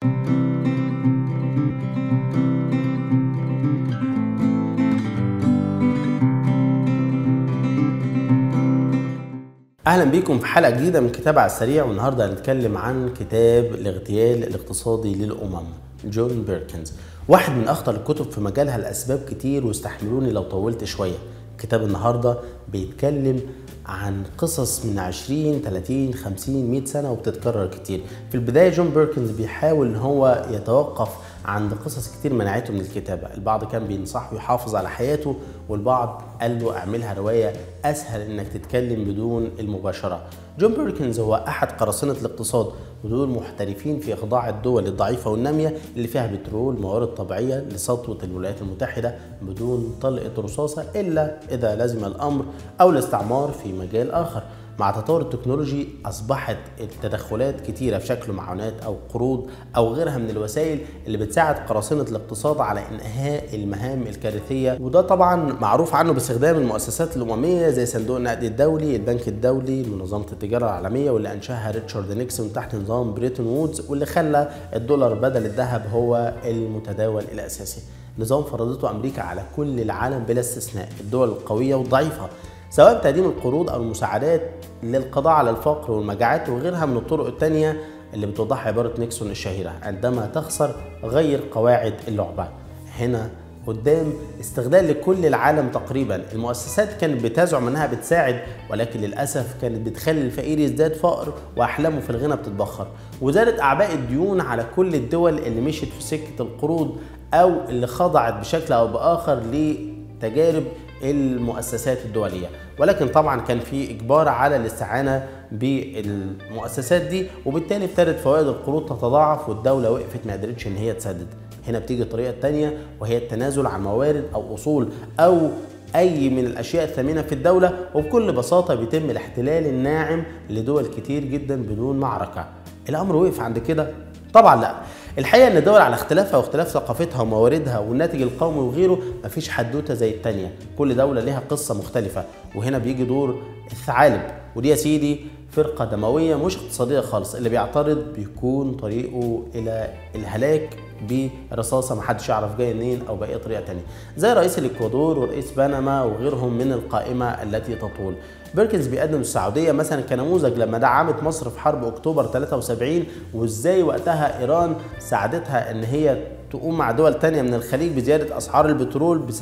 اهلا بيكم في حلقه جديده من كتاب على السريع والنهارده هنتكلم عن كتاب الاغتيال الاقتصادي للامم جون بيركنز واحد من اخطر الكتب في مجالها لاسباب كتير واستحملوني لو طولت شويه كتاب النهارده بيتكلم عن قصص من 20 30 50 100 سنه وبتتكرر كتير في البدايه جون بيركنز بيحاول ان هو يتوقف عند قصص كتير منعته من الكتابه البعض كان بينصحه يحافظ على حياته والبعض قال له اعملها روايه اسهل انك تتكلم بدون المباشره جون بيركنز هو احد قراصنه الاقتصاد ودول محترفين في اخضاع الدول الضعيفه والناميه اللي فيها بترول موارد طبيعيه لسطوه الولايات المتحده بدون طلقه رصاصه الا اذا لزم الامر او الاستعمار في مجال اخر مع تطور التكنولوجي اصبحت التدخلات كتيره في شكل معونات او قروض او غيرها من الوسائل اللي بتساعد قراصنه الاقتصاد على انهاء المهام الكارثيه وده طبعا معروف عنه باستخدام المؤسسات الامميه زي صندوق النقد الدولي البنك الدولي منظمه التجاره العالميه واللي انشاها ريتشارد نيكسون تحت نظام بريتون وودز واللي خلى الدولار بدل الذهب هو المتداول الاساسي نظام فرضته امريكا على كل العالم بلا استثناء الدول القويه والضعيفه سواء بتقديم القروض او المساعدات للقضاء على الفقر والمجاعات وغيرها من الطرق التانية اللي بتوضحها عبارة نيكسون الشهيرة عندما تخسر غير قواعد اللعبة هنا قدام استغلال لكل العالم تقريبا المؤسسات كانت بتزعم انها بتساعد ولكن للاسف كانت بتخلي الفقير يزداد فقر واحلامه في الغنى بتتبخر وزادت اعباء الديون على كل الدول اللي مشيت في سكه القروض او اللي خضعت بشكل او باخر لتجارب المؤسسات الدوليه ولكن طبعا كان في اجبار على الاستعانه بالمؤسسات دي وبالتالي ابتدت فوائد القروض تتضاعف والدوله وقفت ما قدرتش ان هي تسدد هنا بتيجي الطريقه الثانيه وهي التنازل عن موارد او اصول او اي من الاشياء الثمينه في الدوله وبكل بساطه بيتم الاحتلال الناعم لدول كتير جدا بدون معركه الامر وقف عند كده طبعا لا الحقيقه ان الدول على اختلافها واختلاف ثقافتها ومواردها والناتج القومي وغيره مفيش حدوته زي التانيه كل دوله ليها قصه مختلفه وهنا بيجي دور الثعالب ودي يا سيدي فرقة دموية مش اقتصادية خالص اللي بيعترض بيكون طريقه إلى الهلاك برصاصة محدش يعرف جاية منين أو بأي طريقة تانية زي رئيس الإكوادور ورئيس بنما وغيرهم من القائمة التي تطول بيركنز بيقدم السعودية مثلا كنموذج لما دعمت مصر في حرب أكتوبر 73 وإزاي وقتها إيران ساعدتها إن هي تقوم مع دول تانية من الخليج بزيادة أسعار البترول ب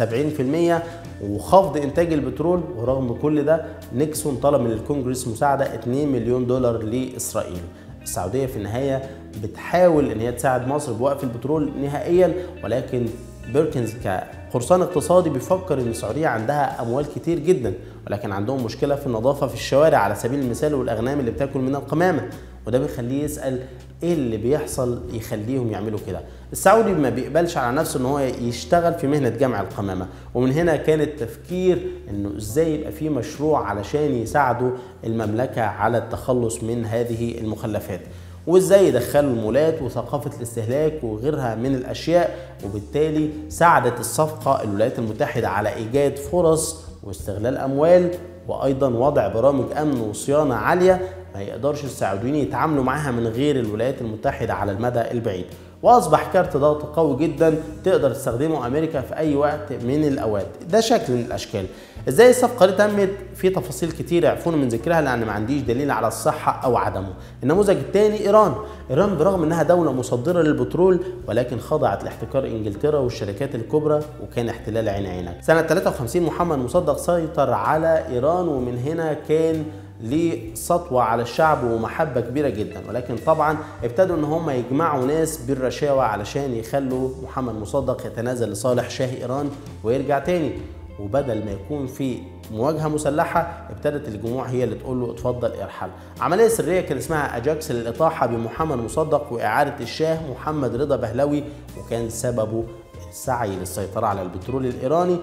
70% وخفض إنتاج البترول ورغم كل ده نيكسون طلب من الكونجرس مساعدة 2 مليون دولار لإسرائيل السعودية في النهاية بتحاول إن هي تساعد مصر بوقف البترول نهائيا ولكن بيركنز كقرصان اقتصادي بيفكر ان السعوديه عندها اموال كتير جدا ولكن عندهم مشكله في النظافه في الشوارع على سبيل المثال والاغنام اللي بتاكل من القمامه وده بيخليه يسال ايه اللي بيحصل يخليهم يعملوا كده السعودي ما بيقبلش على نفسه ان هو يشتغل في مهنه جمع القمامه ومن هنا كان التفكير انه ازاي يبقى في مشروع علشان يساعدوا المملكه على التخلص من هذه المخلفات وازاي يدخلوا المولات وثقافه الاستهلاك وغيرها من الاشياء وبالتالي ساعدت الصفقه الولايات المتحده على ايجاد فرص واستغلال اموال وايضا وضع برامج امن وصيانه عاليه ما يقدرش السعوديين يتعاملوا معاها من غير الولايات المتحده على المدى البعيد واصبح كارت ضغط قوي جدا تقدر تستخدمه امريكا في اي وقت من الاوقات ده شكل من الاشكال ازاي الصفقه دي تمت في تفاصيل كتير يعفون من ذكرها لان ما عنديش دليل على الصحه او عدمه النموذج الثاني ايران ايران برغم انها دوله مصدره للبترول ولكن خضعت لاحتكار انجلترا والشركات الكبرى وكان احتلال عين عينك سنه 53 محمد مصدق سيطر على ايران ومن هنا كان ليه سطوة على الشعب ومحبة كبيرة جدا ولكن طبعا ابتدوا ان هم يجمعوا ناس بالرشاوى علشان يخلوا محمد مصدق يتنازل لصالح شاه ايران ويرجع تاني وبدل ما يكون في مواجهه مسلحه ابتدت الجموع هي اللي تقول له اتفضل ارحل عمليه سريه كان اسمها اجاكس للاطاحه بمحمد مصدق واعاده الشاه محمد رضا بهلوي وكان سببه السعي للسيطرة على البترول الإيراني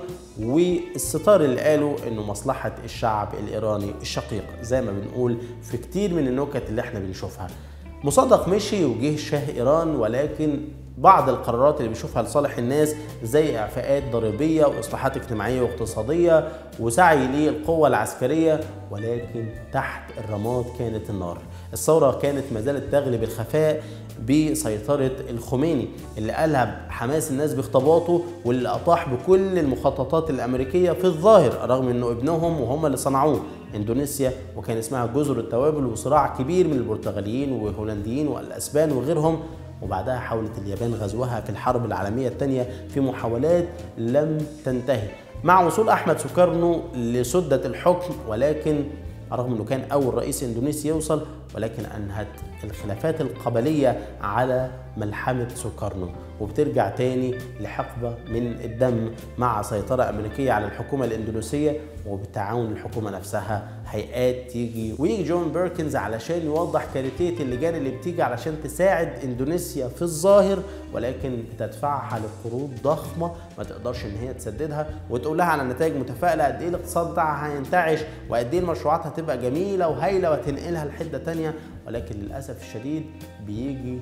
والستار اللي قالوا إنه مصلحة الشعب الإيراني الشقيق زي ما بنقول في كتير من النكت اللي احنا بنشوفها مصدق مشي وجه شاه إيران ولكن بعض القرارات اللي بيشوفها لصالح الناس زي اعفاءات ضريبيه واصلاحات اجتماعيه واقتصاديه وسعي للقوه العسكريه ولكن تحت الرماد كانت النار. الثوره كانت ما زالت تغلب الخفاء بسيطره الخميني اللي قلب حماس الناس باختباطه واللي اطاح بكل المخططات الامريكيه في الظاهر رغم انه ابنهم وهم اللي صنعوه اندونيسيا وكان اسمها جزر التوابل وصراع كبير من البرتغاليين والهولنديين والاسبان وغيرهم وبعدها حاولت اليابان غزوها في الحرب العالمية الثانية في محاولات لم تنتهي مع وصول أحمد سوكارنو لسدة الحكم ولكن رغم أنه كان أول رئيس إندونيسي يوصل ولكن أنهت الخلافات القبلية على ملحمة سوكارنو وبترجع تاني لحقبة من الدم مع سيطرة أمريكية على الحكومة الإندونيسية وبتعاون الحكومة نفسها هيئات تيجي ويجي جون بيركنز علشان يوضح كارثية اللجان اللي بتيجي علشان تساعد إندونيسيا في الظاهر ولكن بتدفعها لقروض ضخمة ما تقدرش إن هي تسددها وتقول لها على نتائج متفائلة قد إيه الاقتصاد بتاعها هينتعش وقد إيه المشروعات هتبقى جميلة وهايلة وتنقلها لحتة تانية ولكن للأسف الشديد بيجي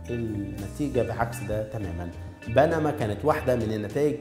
النتيجة بعكس ده تماما بنما كانت واحدة من النتائج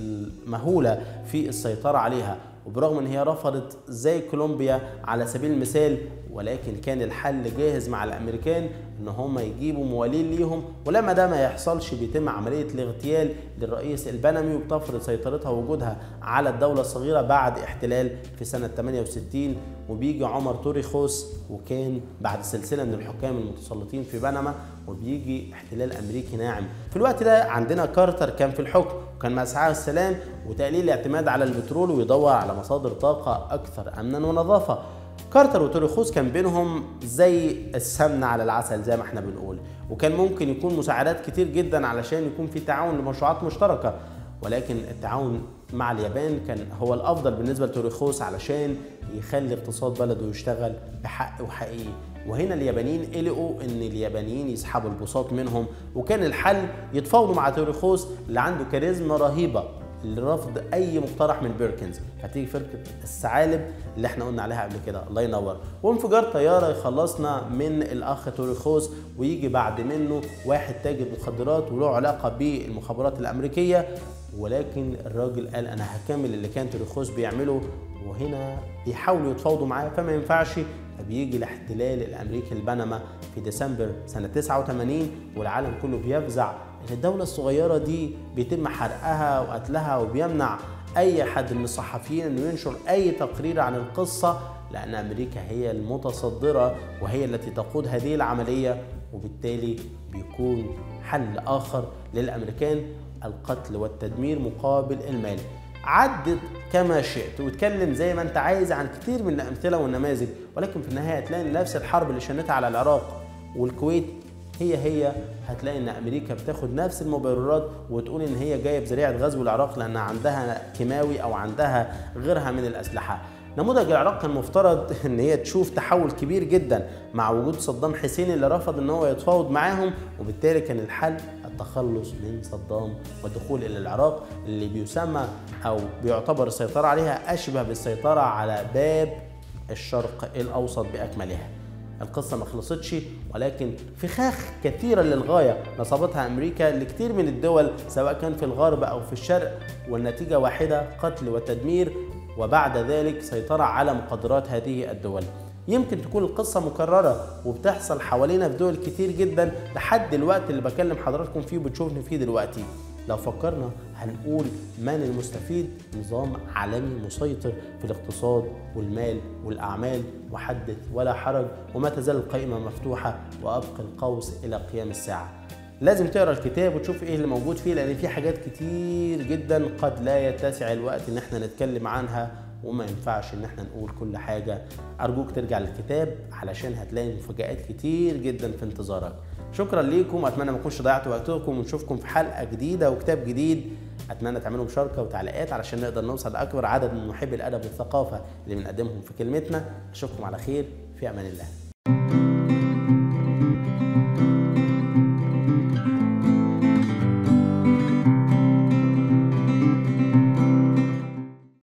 المهولة في السيطرة عليها وبرغم ان هي رفضت زي كولومبيا على سبيل المثال ولكن كان الحل جاهز مع الامريكان ان هم يجيبوا موالين ليهم ولما ده ما يحصلش بيتم عمليه الاغتيال للرئيس البنمي وبتفرض سيطرتها ووجودها على الدوله الصغيره بعد احتلال في سنه 68 وبيجي عمر توريخوس وكان بعد سلسله من الحكام المتسلطين في بنما وبيجي احتلال امريكي ناعم في الوقت ده عندنا كارتر كان في الحكم وكان مسعاه السلام وتقليل الاعتماد على البترول ويدور على مصادر طاقه اكثر امنا ونظافه كارتر وتوريخوس كان بينهم زي السمنة على العسل زي ما احنا بنقول وكان ممكن يكون مساعدات كتير جدا علشان يكون في تعاون لمشروعات مشتركة ولكن التعاون مع اليابان كان هو الافضل بالنسبه لتوريخوس علشان يخلي اقتصاد بلده يشتغل بحق وحقيقي وهنا اليابانيين قلقوا ان اليابانيين يسحبوا البساط منهم وكان الحل يتفاوضوا مع توريخوس اللي عنده كاريزما رهيبه لرفض اي مقترح من بيركنز هتيجي فرقه الثعالب اللي احنا قلنا عليها قبل كده الله ينور وانفجار طياره يخلصنا من الاخ توريخوس ويجي بعد منه واحد تاجر مخدرات وله علاقه بالمخابرات الامريكيه ولكن الراجل قال انا هكمل اللي كان توريخوس بيعمله وهنا بيحاولوا يتفاوضوا معاه فما ينفعش فبيجي الاحتلال الامريكي لبنما في ديسمبر سنه 89 والعالم كله بيفزع ان الدوله الصغيره دي بيتم حرقها وقتلها وبيمنع اي حد من الصحفيين انه ينشر اي تقرير عن القصه لان امريكا هي المتصدره وهي التي تقود هذه العمليه وبالتالي بيكون حل اخر للامريكان القتل والتدمير مقابل المال عدت كما شئت واتكلم زي ما انت عايز عن كتير من الامثله والنماذج ولكن في النهايه هتلاقي نفس الحرب اللي شنتها على العراق والكويت هي هي هتلاقي ان امريكا بتاخد نفس المبررات وتقول ان هي جايه بذريعه غزو العراق لان عندها كيماوي او عندها غيرها من الاسلحه نموذج العراق كان مفترض ان هي تشوف تحول كبير جدا مع وجود صدام حسين اللي رفض ان هو يتفاوض معاهم وبالتالي كان الحل التخلص من صدام والدخول الى العراق اللي بيسمى او بيعتبر السيطره عليها اشبه بالسيطره على باب الشرق الاوسط باكملها القصة ما خلصتش ولكن فخاخ كثيرة للغاية نصبتها أمريكا لكثير من الدول سواء كان في الغرب أو في الشرق والنتيجة واحدة قتل وتدمير وبعد ذلك سيطرة على مقدرات هذه الدول يمكن تكون القصة مكررة وبتحصل حوالينا في دول كتير جدا لحد الوقت اللي بكلم حضراتكم فيه وبتشوفني فيه دلوقتي لو فكرنا هنقول من المستفيد نظام عالمي مسيطر في الاقتصاد والمال والأعمال وحدث ولا حرج وما تزال القائمة مفتوحة وأبقى القوس إلى قيام الساعة لازم تقرا الكتاب وتشوف ايه اللي موجود فيه لان في حاجات كتير جدا قد لا يتسع الوقت ان احنا نتكلم عنها وما ينفعش ان احنا نقول كل حاجة ارجوك ترجع للكتاب علشان هتلاقي مفاجآت كتير جدا في انتظارك شكرا ليكم اتمنى ما اكونش ضيعت وقتكم ونشوفكم في حلقة جديدة وكتاب جديد اتمنى تعملوا مشاركة وتعليقات علشان نقدر نوصل لاكبر عدد من محبي الادب والثقافة اللي بنقدمهم في كلمتنا اشوفكم على خير في امان الله